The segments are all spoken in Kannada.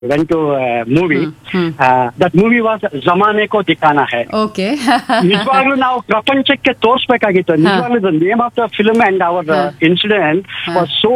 went to a movie. Hmm. Uh, that movie was Zamane ko Dikana Hai. Okay ನಿಜವಾಗ್ಲೂ ನಾವು ಪ್ರಪಂಚಕ್ಕೆ ತೋರಿಸ್ಬೇಕಾಗಿತ್ತು ನಿಜವಾಗ್ಲೂ the name of the film and our incident was so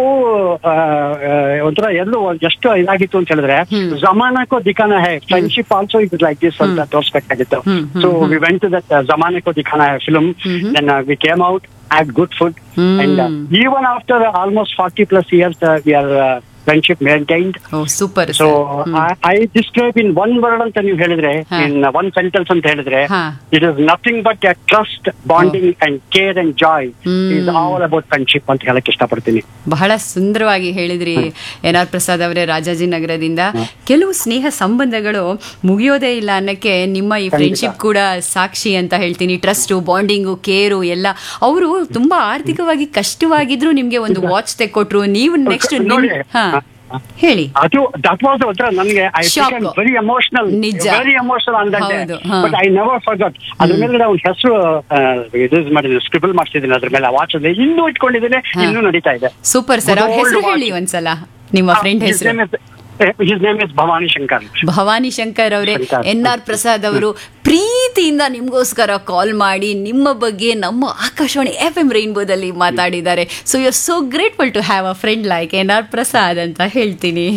ಒಂಥರ ಎಲ್ಲೂ ಎಷ್ಟು ಇದಾಗಿತ್ತು ಅಂತ ಹೇಳಿದ್ರೆ Zamane Ko Dikhana Hai friendship also it like this ಅಂತ ತೋರಿಸ್ಬೇಕಾಗಿತ್ತು hmm, hmm, so we went to that Zamane Ko Dikhana Hai film then we came out at good food Hmm. And even after almost forty plus years we are friendship maintained oh super so I describe in one word ಅಂತ ನೀವು ಹೇಳಿದ್ರೆ ಹಾ. ಇನ್ ಒನ್ ಸೆಂಟೆನ್ಸ್ ಅಂತ ಹೇಳಿದ್ರೆ ಹಾ. It is nothing but a trust bonding and care and joy is all about friendship ಅಂತ ಹೇಳಕ್ ಇಷ್ಟಪಡ್ತೀನಿ ಬಹಳ ಸುಂದರವಾಗಿ ಹೇಳಿದ್ರಿ ಎನ್ ಆರ್ ಪ್ರಸಾದ್ ಅವರೇ ರಾಜಾಜಿನಗರದಿಂದ ಕೆಲವು ಸ್ನೇಹ ಸಂಬಂಧಗಳು ಮುಗಿಯೋದೇ ಇಲ್ಲ ಅನ್ನಕ್ಕೆ ನಿಮ್ಮ ಈ ಫ್ರೆಂಡ್ಶಿಪ್ ಕೂಡ ಸಾಕ್ಷಿ ಅಂತ ಹೇಳ್ತೀನಿ ಟ್ರಸ್ಟು ಬಾಂಡಿಂಗು ಕೇರು ಎಲ್ಲ ಅವರು ತುಂಬಾ ಆರ್ಥಿಕವಾಗಿ ಕಷ್ಟವಾಗಿದ್ರು ನಿಮ್ಗೆ ಒಂದು ವಾಚ್ ತೆಕ್ಕೊಟ್ರು ನೀವು ನೆಕ್ಸ್ಟ್ ನೋಡಿ. ಹಾ ಹಾ. ಹೇಳಿ ಅದು ದಟ್ ವಾಸ್ ಒಂಥರ ನನಗೆ ಐ Shock. ವೆರಿ ಎಮೋಷನಲ್ ನಿಜ. ವೆರಿ ಎಮೋಷನಲ್ ಆನ್ ದಟ್ ಹೌದು, ಹಾ. ಬಟ್ ಐ ನೆವರ್ ಫರ್ಗಟ್ ಅದ್ರ ಮೇಲೆ ನಾವು ಹೆಸರು ಇದು ಮಾಡಿದ್ದೀನಿ ಸ್ಕ್ರಿಬಲ್ ಮಾಡ್ತಿದ್ದೀನಿ ಅದ್ರ ಮೇಲೆ ವಾಚ್ ಅಲ್ಲಿ ಇನ್ನೂ ಇಟ್ಕೊಂಡಿದ್ದೀನಿ ಇನ್ನೂ ನಡೀತಾ ಇದೆ ಸೂಪರ್ ಸರ್ ಅವ್ರ Good old ಹೆಸರು watch. ಹೇಳಿ ಒಂದ್ಸಲ ನಿಮ್ಮ ಫ್ರೆಂಡ್ ಹೆಸರು his name is Bhavani Shankar Bhavani Shankar ಅವರೇ ಶಂಕರ್. ಎನ್ ಆರ್ ಪ್ರಸಾದ್ ಅವರು ಪ್ರೀತಿಯಿಂದ ನಿಮ್ಗೋಸ್ಕರ ಕಾಲ್ ಮಾಡಿ ನಿಮ್ಮ ಬಗ್ಗೆ ನಮ್ಮ ಆಕಾಶವಾಣಿ ಎಫ್ ಎಂ ರೈನ್ಬೋದಲ್ಲಿ ಮಾತಾಡಿದ್ದಾರೆ so you are so grateful to have a friend like N R Prasad ಅಂತ ಹೇಳ್ತೀನಿ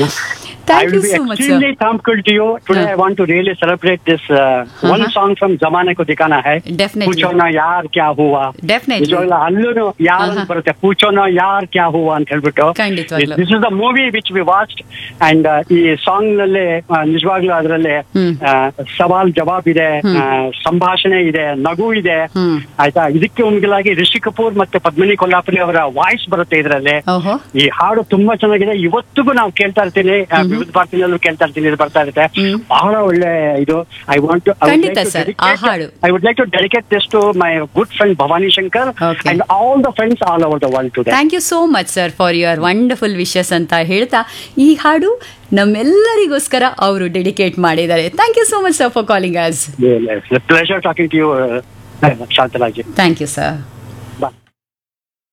I thank you will be so much extremely thankful to you. Today I want to really celebrate this uh, one song from Zamane ko Dikana Hai. Definitely. ಪೂಚೋನ ಯಾರ್ ಕ್ಯಾ ಹೂವಾ Definitely. ನಿಜವಾಗ್ಲೂ ಅಲ್ಲೂ ಯಾರ್ ಅಂತ ಬರುತ್ತೆ ಪೂಚೋನ ಯಾರ್ ಕ್ಯಾ ಹೂವಾ ಅಂತ ಹೇಳ್ಬಿಟ್ಟು ಖಂಡಿತವಾಗ್ಲೂ. This is the movie which we watched and ಈ ಸಾಂಗ್ ನಲ್ಲಿ ಆ, ನಿಜವಾಗ್ಲೂ ಅದರಲ್ಲಿ ಹ್ಮ್. ಸವಾಲ್ ಜವಾಬ್ ಇದೆ ಆ, ಸಂಭಾಷಣೆ ಇದೆ ನಗು ಇದೆ ಹ್ಮ್. ಆಯ್ತಾ ಇದಕ್ಕೆ ಮಿಗಿಲಾಗಿ ರಿಷಿ ಕಪೂರ್ ಮತ್ತೆ ಪದ್ಮಿನಿ ಕೊಲ್ಲಾಪುರಿ ಅವರ ವಾಯ್ಸ್ ಬರುತ್ತೆ ಇದರಲ್ಲಿ ಓಹೋ ಈ ಹಾಡು ತುಂಬಾ ಚೆನ್ನಾಗಿದೆ ಇವತ್ತಿಗೂ ನಾವು ಕೇಳ್ತಾ ಇರ್ತೀನಿ ಆ, ವಿವಿಧ ಭಾರತಿನಲ್ಲೂ ಕೇಳ್ತಾ ಇರ್ತೀನಿ ಇದು ಬರ್ತಾ ಇರುತ್ತೆ ಹ್ಮ್. ಬಹಳ ಒಳ್ಳೆ ಇದು ಐ ವಾಂಟ್ ಖಂಡಿತ sir, ಆ ಹಾಡು. I would like to dedicate this to my good friend Bhavani Shankar Okay. And all the friends all over the world today thank you so much sir for your wonderful wishes ಅಂತ ಹೇಳ್ತಾ ಈ ಹಾಡು ನಮ್ಮೆಲ್ಲರಿಗೋಸ್ಕರ ಅವರು ಡೆಡಿಕೇಟ್ ಮಾಡಿದ್ದಾರೆ thank you so much sir for calling us pleasure talking to you Shantala ji thank you sir